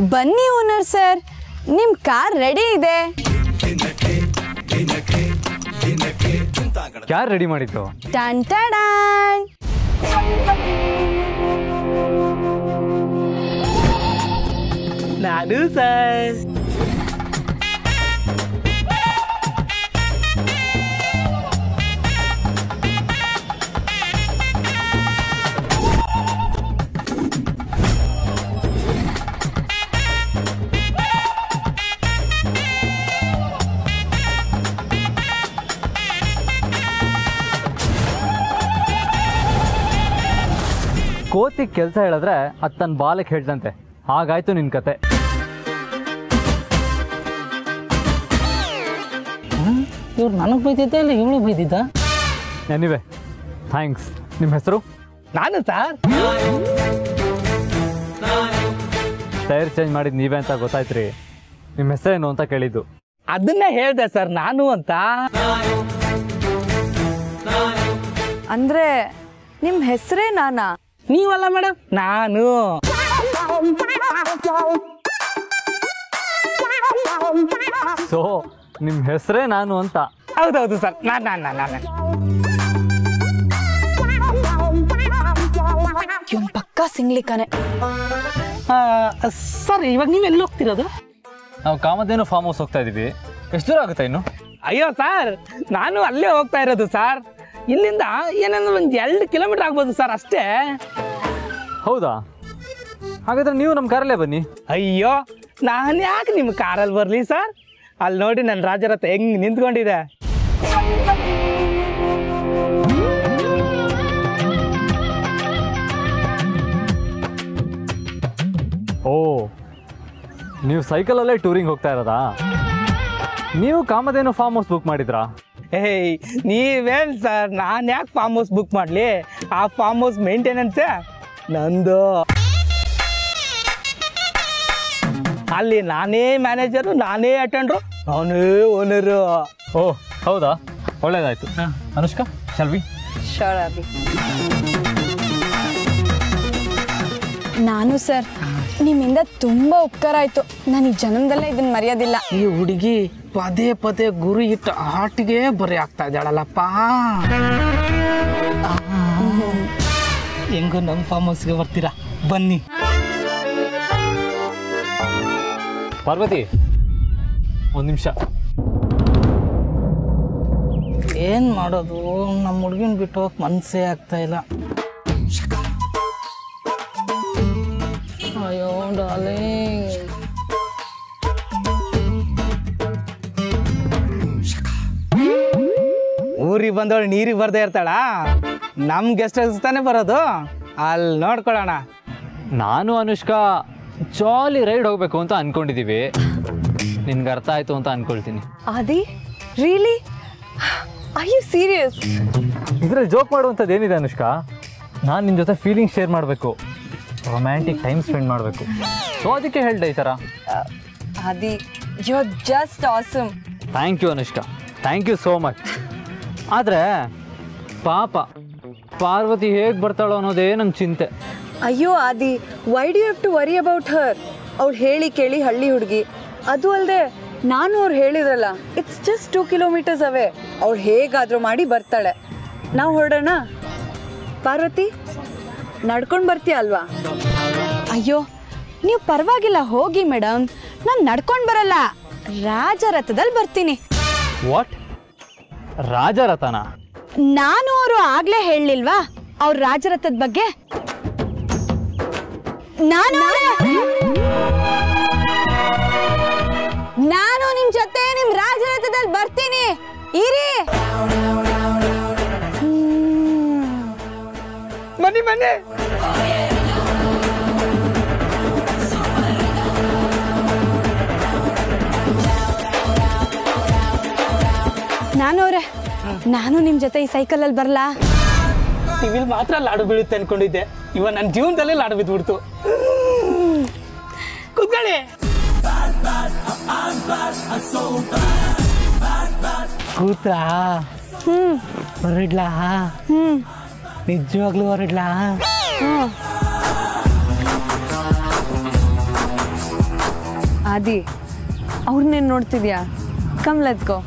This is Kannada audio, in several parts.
ಬನ್ನಿ ಓನರ್ ಸರ್ ನಿಮ್ಮ ಕಾರ್ ರೆಡಿ ಇದೆ ಯಾರು ರೆಡಿ ಮಾಡಿದ್ದು ಟನ್ ಟಡಾನ್. ನಾನು ಸರ್ ಕೋತಿಗೆ ಕೆಲಸ ಹೇಳಿದ್ರೆ ಅದು ತನ್ನ ಬಾಲಕ್ಕೆ ಹೇಳ್ದಂತೆ ಹಾಗಾಯ್ತು ನಿನ್ನ ಕತೆ ಇವ್ರು ನನಗೆ ಬೈದಿದ್ದ ಇಲ್ಲ ಇವಳು ಬೈದಿದ್ದ ಎನಿವೆ ಥ್ಯಾಂಕ್ಸ್ ನಿಮ್ಮ ಹೆಸರು ನಾನು ಸರ್ ಟೈರ್ ಚೇಂಜ್ ಮಾಡಿದ್ದು ನೀವೇ ಅಂತ ಗೊತ್ತಾಯ್ತು ರೀ ನಿಮ್ಮ ಹೆಸರೇನು ಅಂತ ಕೇಳಿದ್ದು ಅದನ್ನೇ ಹೇಳ್ದೆ ಸರ್ ನಾನು ಅಂತ ಅಂದ್ರೆ ನಿಮ್ಮ ಹೆಸರೇ ನಾನಾ ನೀವಲ್ಲ ಮೇಡಮ್ ನಾನು ಸೊ ನಿಮ್ಮ ಹೆಸರೇ ನಾನು ಅಂತ ಹೌದೌದು ಸರ್ ನಾನು ನಾನು ನಾನು ನಾನು ಇವನ್ ಪಕ್ಕಾ ಸಿಂಗ್ಲಿಕ್ಕನೆ ಸರ್ ಇವಾಗ ನೀವು ಎಲ್ಲಿ ಹೋಗ್ತಿರೋದು ನಾವು ಕಾಮಧೇನು ಫಾರ್ಮ್ ಹೌಸ್ ಹೋಗ್ತಾ ಇದೀವಿ ಎಷ್ಟು ದೂರ ಆಗುತ್ತೆ ಇನ್ನು ಅಯ್ಯೋ ಸರ್ ನಾನು ಅಲ್ಲೇ ಹೋಗ್ತಾ ಇರೋದು ಸರ್ ಇಲ್ಲಿಂದ ಏನಂದ್ರೆ ಒಂದು ಎರಡು ಕಿಲೋಮೀಟರ್ ಆಗ್ಬೋದು ಸರ್ ಅಷ್ಟೇ ಹೌದಾ ಹಾಗಾದ್ರೆ ನೀವು ನಮ್ಮ ಕಾರಲ್ಲೇ ಬನ್ನಿ ಅಯ್ಯೋ ನಾನು ಯಾಕೆ ನಿಮ್ಮ ಕಾರಲ್ಲಿ ಬರಲಿ ಸರ್ ಅಲ್ಲಿ ನೋಡಿ ನನ್ನ ರಾಜರಥ ಹೆಂಗ್ ನಿಂತ್ಕೊಂಡಿದೆ ಓ ನೀವು ಸೈಕಲಲ್ಲೇ ಟೂರಿಂಗ್ ಹೋಗ್ತಾ ಇರೋದಾ ನೀವು ಕಾಮಧೇನು ಫಾರ್ಮ್ ಹೌಸ್ ಬುಕ್ ಮಾಡಿದ್ರಾ ಏಯ್ ನೀವೇನ್ ಸರ್ ನಾನು ಯಾಕೆ ಫಾರ್ಮ್ ಹೌಸ್ ಬುಕ್ ಮಾಡಲಿ ಆ ಫಾರ್ಮ್ ಹೌಸ್ ಮೇಂಟೆನೆನ್ಸೇ ನಂದು ಅಲ್ಲಿ ನಾನೇ ಮ್ಯಾನೇಜರು ನಾನೇ ಅಟೆಂಡ್ರು ನಾನೇ ಓನರು ಓ ಹೌದಾ ಒಳ್ಳೇದಾಯ್ತು ಅನುಷ್ಕಾ ಶಲ್ವಿ ಶೋರ್ ಅಭಿ ನಾನು ಸರ್ ನಿಮ್ಮಿಂದ ತುಂಬಾ ಉಪಕಾರ ಆಯ್ತು ನಾನು ಈ ಜನ್ಮದಲ್ಲೇ ಇದನ್ನ ಮರೆಯೋದಿಲ್ಲ ಈ ಹುಡುಗಿ ಪದೇ ಪದೇ ಗುರಿ ಇಟ್ಟ ಆಟಿಗೆ ಬರೀ ಆಗ್ತಾ ಇದ್ದಾಳಲ್ಲಪ್ಪ ಹೆಂಗೋ ನಮ್ಮ ಫಾರ್ಮ್ ಹೌಸ್ಗೆ ಬರ್ತೀರಾ ಬನ್ನಿ ಪಾರ್ವತಿ ಒಂದು ನಿಮಿಷ ಏನ್ ಮಾಡೋದು ನಮ್ಮ ಹುಡುಗಿನ ಬಿಟ್ಟು ಹೋಗಕ್ ಮನ್ಸೇ ಆಗ್ತಾ ಇಲ್ಲ ಅಯ್ಯೋ ಡಾರ್ಲಿಂಗ್ ಊರಿಗೆ ಬಂದವಳು ನೀರಿಗೆ ಬರ್ದೇ ಇರ್ತಾಳ ನಮ್ ಗೆಸ್ಟ್ ಹೌಸ್ ತಾನೇ ಬರೋದು ಅಲ್ಲಿ ನೋಡ್ಕೊಳ್ಳೋಣ ನಾನು ಅನುಷ್ಕಾ ಜಾಲಿ ರೈಡ್ ಹೋಗ್ಬೇಕು ಅಂತ ಅನ್ಕೊಂಡಿದೀವಿ ನಿನ್ಗೆ ಅರ್ಥ ಆಯ್ತು ಅಂತ ಅನ್ಕೊಳ್ತೀನಿ Adi really I you serious ಇದ್ರಲ್ಲಿ ಜೋಕ್ ಮಾಡುವಂಥದ್ದು ಏನಿದೆ ಅನುಷ್ಕಾ ನಾನು ನಿನ್ನ ಜೊತೆ ಫೀಲಿಂಗ್ ಶೇರ್ ಮಾಡಬೇಕು ರೊಮ್ಯಾಂಟಿಕ್ ಟೈಮ್ ಸ್ಪೆಂಡ್ ಮಾಡಬೇಕು ಸೊ ಅದಕ್ಕೆ ಹೇಳ್ದೆ ಈ ಥರ Adi you are just awesome thank you Anushka thank you so much ಆದರೆ ಪಾಪ ಪಾರ್ವತಿ ಹೇಗೆ ಬರ್ತಾಳೋ ಅನ್ನೋದೇ ನಂಗೆ ಚಿಂತೆ ಅಯ್ಯೋ Adi why do have to worry about her ಅವ್ಳು ಹೇಳಿ ಕೇಳಿ ಹಳ್ಳಿ ಹುಡುಗಿ ಅದು ಅಲ್ಲದೆ ನಾನು ಅವ್ರು ಹೇಳಿದ್ರಲ್ಲ it's just two kilometres away ಅವಳು ಹೇಗಾದರೂ ಮಾಡಿ ಬರ್ತಾಳೆ ನಾವು ಹೊರಡೋಣ ಪಾರ್ವತಿ ನಡ್ಕೊಂಡು ಬರ್ತೀಯ ಅಲ್ವಾ ಅಯ್ಯೋ ನೀವು ಪರವಾಗಿಲ್ಲ ಹೋಗಿ ಮೇಡಮ್ ನಾನು ನಡ್ಕೊಂಡು ಬರಲ್ಲ ರಾಜರಥದಲ್ಲಿ ಬರ್ತೀನಿ ವಾಟ್ ರಾಜರಥನ ನಾನು ಅವರು ಆಗ್ಲೇ ಹೇಳಲಿಲ್ವಾ ಅವ್ರ ರಾಜರಥದ ಬಗ್ಗೆ ನಾನು ನಾನು ನಿಮ್ ಜೊತೆ ನಿಮ್ ರಾಜರಥದಲ್ಲಿ ಬರ್ತೀನಿ ಇರಿ ಬನ್ನಿ ಬನ್ನಿ ನಾನು ಅವ್ರೆ ನಾನು ನಿಮ್ ಜೊತೆ ಈ ಸೈಕಲಲ್ಲಿ ಬರ್ಲಾ ಟಿವಿಲ್ ಮಾತ್ರ ಲಾಡು ಬೀಳುತ್ತೆ ಅನ್ಕೊಂಡಿದ್ದೆ ಇವ ನನ್ನ ಜೀವನದಲ್ಲೇ ಲಾಡು ಬಿದ್ದುಬಿಡ್ತು ಕೂತ್ಕೊಳ್ಳಿ ಕೂತ್ರಾ ಹ್ಮ್ ಹೊರಡ್ಲಾ ಹ್ಮ್ ನಿಜವಾಗ್ಲೂ ಹೊರಡ್ಲಾ ಹ್ಮ್ ಆದಿ ಅವ್ರನ್ನೇನು ನೋಡ್ತಿದ್ಯಾ ಕಮ್ ಲೆಟ್ಸ್ ಗೋ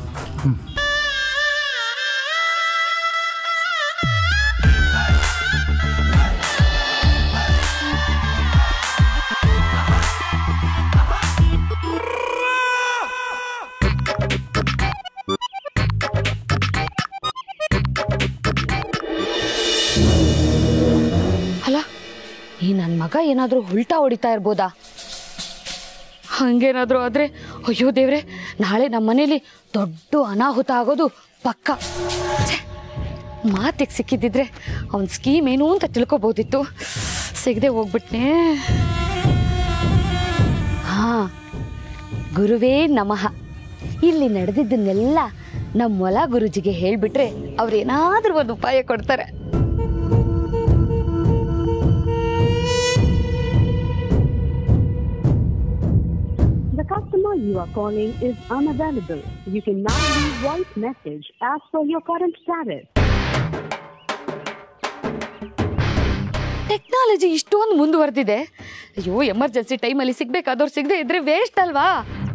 ಅಲ್ಲ ಈ ನನ್ನ ಮಗ ಏನಾದರೂ ಉಲ್ಟಾ ಹೊಡಿತಾ ಇರ್ಬೋದಾ ಹಂಗೇನಾದರೂ ಆದರೆ ಅಯ್ಯೋ ದೇವ್ರೆ ನಾಳೆ ನಮ್ಮ ಮನೇಲಿ ದೊಡ್ಡ ಅನಾಹುತ ಆಗೋದು ಪಕ್ಕ ಮಾತಿಗೆ ಸಿಕ್ಕಿದ್ದಿದ್ರೆ ಅವನ ಸ್ಕೀಮ್ ಏನು ಅಂತ ತಿಳ್ಕೊಬೋದಿತ್ತು ಸಿಗದೆ ಹೋಗ್ಬಿಟ್ನೆ ಹಾ ಗುರುವೇ ನಮಃ ಇಲ್ಲಿ ನಡೆದಿದ್ದನ್ನೆಲ್ಲ ನಮ್ಮ ಮೊಲ ಗುರುಜಿಗೆ ಹೇಳಿಬಿಟ್ರೆ ಅವ್ರೇನಾದ್ರೂ ಒಂದು ಉಪಾಯ ಕೊಡ್ತಾರೆ The customer you are calling is unavailable. You can now leave voice message as per your current status. Technology ಇಷ್ಟೊಂದು ಮುಂದುವರೆದಿದೆ ಅಯ್ಯೋ ಎಮರ್ಜೆನ್ಸಿ ಟೈಮಲ್ಲಿ ಸಿಗ್ಬೇಕಾದವ್ರು ಸಿಗದೆ ಇದ್ರೆ ವೇಸ್ಟ್ ಅಲ್ವಾ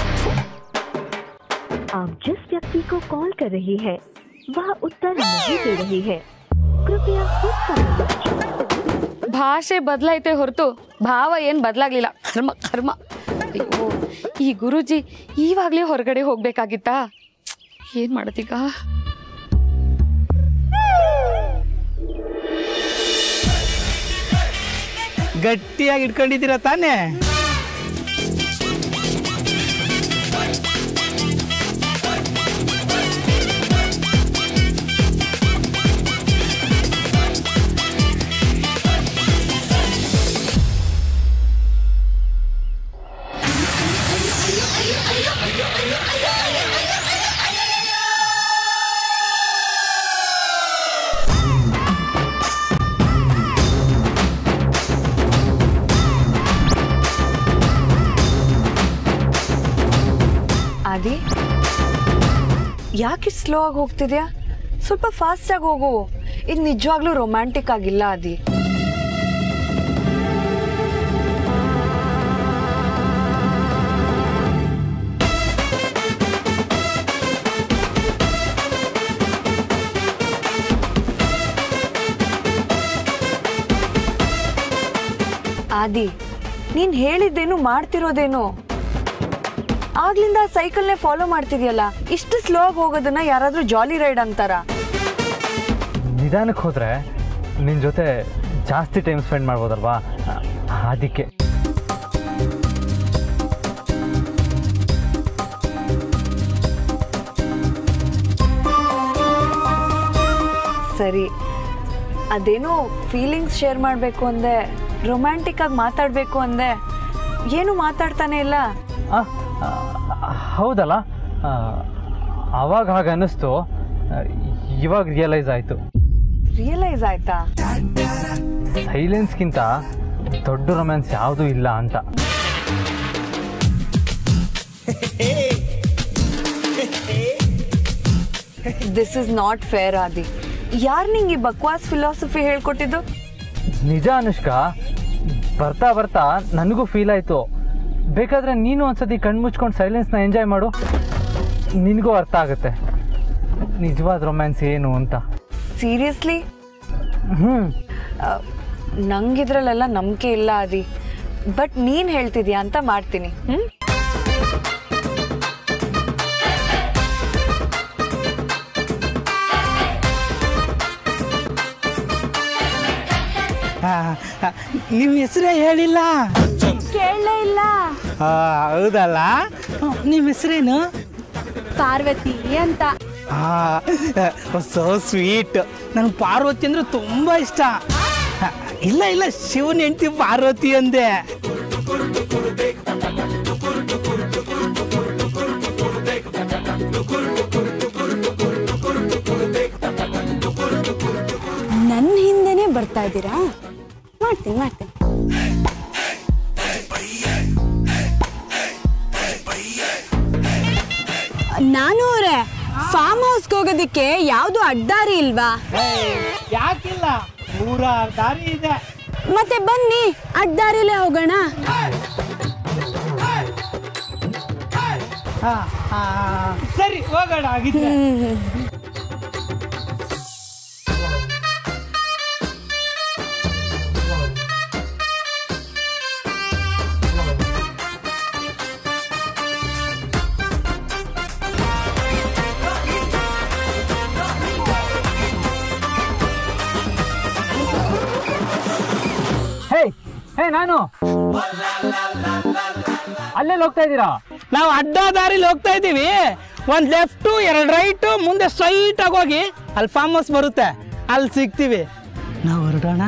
आप जिस व्यक्ति को कॉल कर रही है वह उत्तर नहीं दे रही है कृपया कुछ समय तक ಭಾಷೆ ಬದಲಾಯ್ತೆ ಹೊರತು ಭಾವ ಏನು ಬದಲಾಗ್ಲಿಲ್ಲ ಕರ್ಮ ಕರ್ಮ ಅಯ್ಯೋ ಈ ಗುರುಜಿ ಇವಾಗಲೇ ಹೊರಗಡೆ ಹೋಗ್ಬೇಕಾಗಿತ್ತಾ ಏನು ಮಾಡೋದೀಗ ಗಟ್ಟಿಯಾಗಿ ಇಟ್ಕೊಂಡಿದ್ದೀರಾ ತಾನೇ ಆದಿ ಯಾಕೆ ಸ್ಲೋ ಆಗಿ ಹೋಗ್ತಿದ್ಯಾ ಸ್ವಲ್ಪ ಫಾಸ್ಟ್ ಆಗಿ ಹೋಗು ಇದು ನಿಜವಾಗ್ಲೂ ರೊಮ್ಯಾಂಟಿಕ್ ಆಗಿಲ್ಲ ಆದಿ ಆದಿ ನೀನ್ ಹೇಳಿದ್ದೇನು ಮಾಡ್ತಿರೋದೇನು ಆಗ್ಲಿಂದ ಸೈಕಲ್ನೇ ಫಾಲೋ ಮಾಡ್ತಿದ್ಯಲ್ಲ ಇಷ್ಟು ಸ್ಲೋ ಆಗಿ ಹೋಗೋದನ್ನ ಯಾರಾದ್ರೂ ಜಾಲಿ ರೈಡ್ ಅಂತಾರ ನಿಧಾನಕ್ಕೆ ಹೋದರೆ ನಿನ್ನ ಜೊತೆ ಜಾಸ್ತಿ ಟೈಮ್ ಸ್ಪೆಂಡ್ ಮಾಡ್ಬೋದಲ್ವಾ ಆ- ಅದಕ್ಕೆ ಸರಿ ಅದೇನೋ ಫೀಲಿಂಗ್ಸ್ ಶೇರ್ ಮಾಡಬೇಕು ಅಂದೆ ರೊಮ್ಯಾಂಟಿಕ್ ಆಗಿ ಮಾತಾಡಬೇಕು ಅಂದೆ ಏನು ಮಾತಾಡ್ತಾನೆ ಇಲ್ಲ ಆ, ಆ, ಹೌದಲ್ಲ ಆ, ಆವಾಗ ಹಾಗೆ ಅನ್ನಿಸ್ತು ಆ, ಇವಾಗ ರಿಯಲೈಸ್ ಆಯಿತು ರಿಯಲೈಸ್ ಆಯ್ತಾ ಸೈಲೆನ್ಸ್ಗಿಂತ ದೊಡ್ಡ ರೊಮ್ಯಾನ್ಸ್ ಯಾವುದೂ ಇಲ್ಲ ಅಂತ ದಿಸ್ ಇಸ್ ನಾಟ್ ಫೇರ್ ಆದಿ ಯಾರು ನಿಂಗೆ ಈ ಬಕ್ವಾಸ್ ಫಿಲಾಸಫಿ ಹೇಳ್ಕೊಟ್ಟಿದ್ದು ನಿಜ ಅನುಷ್ಕಾ ಬರ್ತಾ ಬರ್ತಾ ನನಗೂ ಫೀಲ್ ಆಯಿತು ಬೇಕಾದ್ರೆ ನೀನು ಒಂದ್ಸತಿ ಕಣ್ಮುಚ್ಕೊಂಡು ಸೈಲೆನ್ಸ್ನ ಎಂಜಾಯ್ ಮಾಡು ನಿನಗೂ ಅರ್ಥ ಆಗುತ್ತೆ ನಿಜವಾದ ರೊಮ್ಯಾನ್ಸ್ ಏನು ಅಂತ ಸೀರಿಯಸ್ಲಿ ಹ್ಞೂ ನಂಗಿದ್ರಲ್ಲೆಲ್ಲ ನಂಬಿಕೆ ಇಲ್ಲ ಆದಿ ಬಟ್ ನೀನ್ ಹೇಳ್ತಿದ್ಯಾ ಅಂತ ಮಾಡ್ತೀನಿ ಹ್ಮ್ ನಿಮ್ಮ ಹೆಸರೇ ಹೇಳಿಲ್ಲ ಕೇಳಲೇ ಇಲ್ಲ ಆ, ಹೌದಲ್ಲ ನಿಮ್ಮ ಹೆಸರೇನು ಪಾರ್ವತಿ ಅಂತ ಸೋ ಸ್ವೀಟ್ ನಂಗೆ ಪಾರ್ವತಿ ಅಂದ್ರೆ ತುಂಬ ಇಷ್ಟ ಆ, ಇಲ್ಲ ಇಲ್ಲ ಶಿವನ ಹೆಂಡತಿ ಪಾರ್ವತಿ ಅಂದೆ ನನ್ನ ಹಿಂದೆನೆ ಬರ್ತಾ ಇದ್ದೀರಾ ಮಾಡ್ತೀನಿ ಮಾಡ್ತೀನಿ ನಾನು ಅವರೇ ಫಾರ್ಮ್ ಹೌಸ್ಗೆ ಹೋಗೋದಕ್ಕೆ ಯಾವುದು ಅಡ್ಡಾರಿ ಇಲ್ವಾ ಯಾಕಿಲ್ಲ ನೂರ ದಾರಿ ಇದೆ ಮತ್ತೆ ಬನ್ನಿ ಅಡ್ಡಾರಿಲೇ ಹೋಗೋಣ ಹಾ ಹಾ ಸರಿ ಹೋಗೋಣ ಆಗಿದ್ರೆ ಹೇ ಹೇ ನಾನು ಅಲ್ಲೇ ಹೋಗ್ತಾ ಇದ್ದೀರಾ ನಾವು ಅಡ್ಡ ದಾರಿಲಿ ಹೋಗ್ತಾ ಇದ್ದೀವಿ ಒಂದ್ ಲೆಫ್ಟು ಎರಡು ರೈಟು ಮುಂದೆ ಸ್ಟ್ರೈಟ್ ಆಗಿ ಹೋಗಿ ಅಲ್ಲಿ ಫಾರ್ಮ್ ಹೌಸ್ ಬರುತ್ತೆ ಅಲ್ಲಿ ಸಿಗ್ತೀವಿ ನಾವು ಹೊರಡೋಣ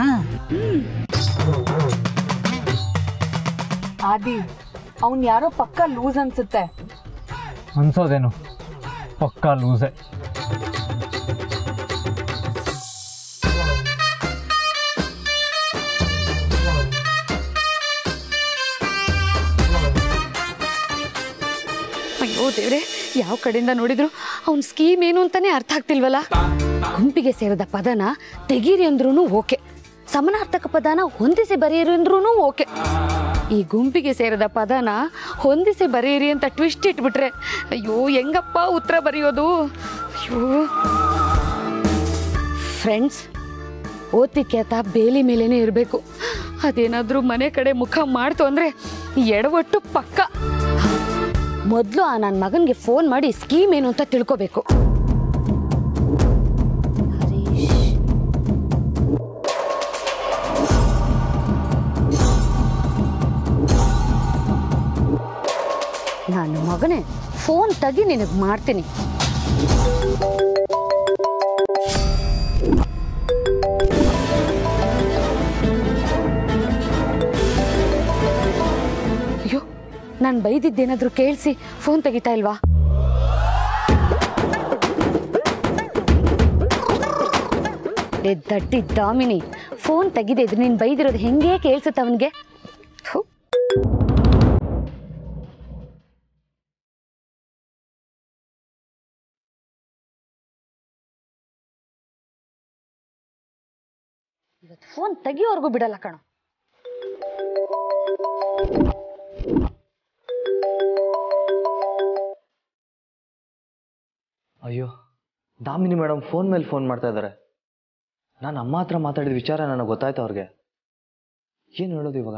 ಆದಿ ಅವ್ನ್ ಯಾರೋ ಪಕ್ಕ ಲೂಸ್ ಅನ್ಸುತ್ತೆ ಅನ್ಸೋದೇನು ಪಕ್ಕಾ ಲೂಸೆ ಅಯ್ಯೋ ದೇವ್ರೆ ಯಾವ ಕಡೆಯಿಂದ ನೋಡಿದ್ರು ಅವ್ನ ಸ್ಕೀಮ್ ಏನು ಅಂತಾನೆ ಅರ್ಥ ಆಗ್ತಿಲ್ವಲ್ಲ ಗುಂಪಿಗೆ ಸೇರಿದ ಪದನ ತೆಗೀರಿ ಅಂದ್ರೂ ಓಕೆ ಸಮನಾರ್ಥಕ ಪದನ ಹೊಂದಿಸಿ ಬರೆಯಿರಿ ಅಂದ್ರೂ ಓಕೆ ಈ ಗುಂಪಿಗೆ ಸೇರಿದ ಪದನ ಹೊಂದಿಸಿ ಬರೆಯಿರಿ ಅಂತ ಟ್ವಿಸ್ಟ್ ಇಟ್ಬಿಟ್ರೆ ಅಯ್ಯೋ ಹೆಂಗಪ್ಪ ಉತ್ತರ ಬರೆಯೋದು ಅಯ್ಯೋ ಫ್ರೆಂಡ್ಸ್ ಓದ್ತಿಕೆ ಆತ ಬೇಲಿ ಮೇಲೇನೆ ಇರಬೇಕು ಅದೇನಾದರೂ ಮನೆ ಕಡೆ ಮುಖ ಮಾಡ್ತು ಅಂದರೆ ಎಡವಟ್ಟು ಪಕ್ಕ ಮೊದಲು ಆ ನನ್ನ ಮಗನಿಗೆ ಫೋನ್ ಮಾಡಿ ಸ್ಕೀಮ್ ಏನು ಅಂತ ತಿಳ್ಕೋಬೇಕು ಹರೀಶ್ ನನ್ನ ಮಗನೇ ಫೋನ್ ತೆಗಿ ನಿನಗೆ ಮಾಡ್ತೀನಿ ಅಯ್ಯೋ ನಾನು ಬೈದಿದ್ದೇನಾದ್ರೂ ಕೇಳಿಸಿ ಫೋನ್ ತೆಗಿತಾ ಇಲ್ವಾ ಏ ದಡ್ಡಿ ದಾಮಿನಿ ಫೋನ್ ತೆಗಿದೆ ಇದ್ರೆ ನೀನು ಬೈದಿರೋದು ಹೆಂಗೆ ಕೇಳಿಸುತ್ತೆ ಅವನಿಗೆ ಇವತ್ತು ಫೋನ್ ತೆಗಿಯೋವರೆಗೂ ಬಿಡಲ್ಲ ಕಣ ಅಯ್ಯೋ ದಾಮಿನಿ ಮೇಡಮ್ ಫೋನ್ ಮೇಲೆ ಫೋನ್ ಮಾಡ್ತಾ ಇದ್ದಾರೆ ನಾನು ಅಮ್ಮ ಹತ್ರ ಮಾತಾಡಿದ ವಿಚಾರ ನನಗೆ ಗೊತ್ತಾಯ್ತು ಅವ್ರಿಗೆ ಏನು ಹೇಳೋದು ಇವಾಗ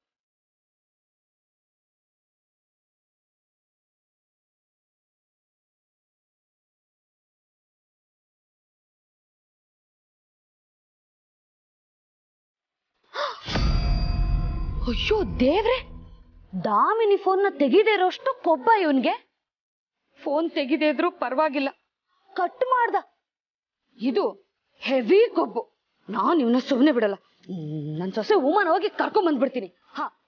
ಅಯ್ಯೋ ದೇವ್ರೆ ದಾಮಿನಿ ಫೋನ್ನ ತೆಗಿದೇ ಇರೋಷ್ಟು ಕೊಬ್ಬ ಇವನ್ಗೆ ಫೋನ್ ತೆಗಿದೇ ಇದ್ರು ಪರವಾಗಿಲ್ಲ ಕಟ್ ಮಾಡ್ದ ಇದು ಹೆವಿ ಕೊಬ್ಬು ನಾನು ಇವನ ಸುಮ್ಮನೆ ಬಿಡಲ್ಲ ನನ್ನ ಸೊಸೆ ಉಮನ್ ಹೋಗಿ ಕರ್ಕೊಂಡ್ ಬಂದ್ಬಿಡ್ತೀನಿ ಹಾ